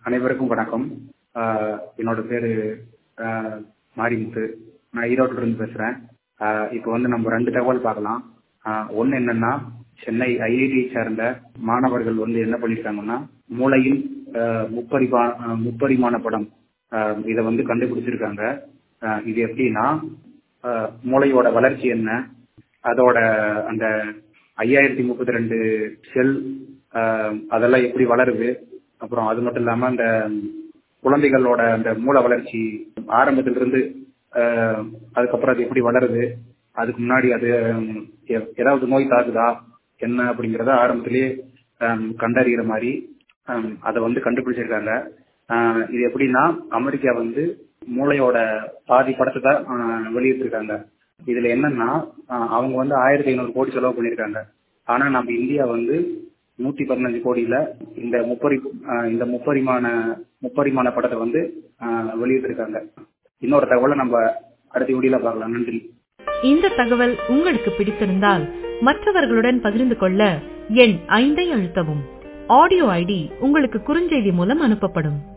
அனைவருக்கும் வணக்கம் ஆஹ் என்னோட பேரு ஆஹ் மாரிமுத்து நான் ஈரோட்டில இருந்து பேசுறேன் ஆஹ் இப்போ வந்து நம்ம ரெண்டு தகவல் பார்க்கலாம் ஆஹ் ஒண்ணு என்னன்னா சென்னை ஐஐடி சேர்ந்த மாணவர்கள் வந்து என்ன பண்ணிருக்காங்கன்னா மூளையின் ஆஹ் முப்பரிமா ஆஹ் முப்பரிமாண படம் ஆஹ் இதை வந்து கண்டுபிடிச்சிருக்காங்க ஆஹ் இது எப்படின்னா ஆஹ் மூளையோட வளர்ச்சி என்ன அதோட அந்த ஐயாயிரத்தி முப்பத்தி ரெண்டு செல் அதெல்லாம் எப்படி வளருது அப்புறம் அது மட்டும் இல்லாம அந்த குழந்தைகளோட அந்த மூளை வளர்ச்சி ஆரம்பத்துல இருந்து ஆஹ் அதுக்கப்புறம் அது எப்படி வளருது அதுக்கு முன்னாடி அது எ- ஏதாவது நோய் தாக்குதா என்ன அப்படிங்கறத ஆரம்பத்திலேயே ஆஹ் கண்டறிகிற மாதிரி ஆஹ் அதை வந்து கண்டுபிடிச்சிருக்காங்க ஆஹ் இது எப்படின்னா அமெரிக்கா வந்து மூளையோட பாதி படத்தை தான் ஆஹ் வெளியிட்டிருக்காங்க இதுல என்னன்னா ஆஹ் அவங்க வந்து ஆயிரத்தி ஐநூறு கோடி செலவு பண்ணிருக்காங்க ஆனா நம்ம இந்தியா வந்து நூத்தி பதினஞ்சு கோடியில இந்த முப்பரி ஆஹ் இந்த முப்பரிமாண முப்பரிமாண படத்தை வந்து ஆஹ் வெளியிட்டிருக்காங்க இன்னொரு தகவலை நம்ம அடுத்த வீடியோல பார்க்கலாம் நன்றி இந்த தகவல் உங்களுக்கு பிடித்திருந்தால் மற்றவர்களுடன் பகிர்ந்து கொள்ள எண் ஐந்தை அழுத்தவும் ஆடியோ ஐடி உங்களுக்கு குறுஞ்செய்தி மூலம் அனுப்பப்படும்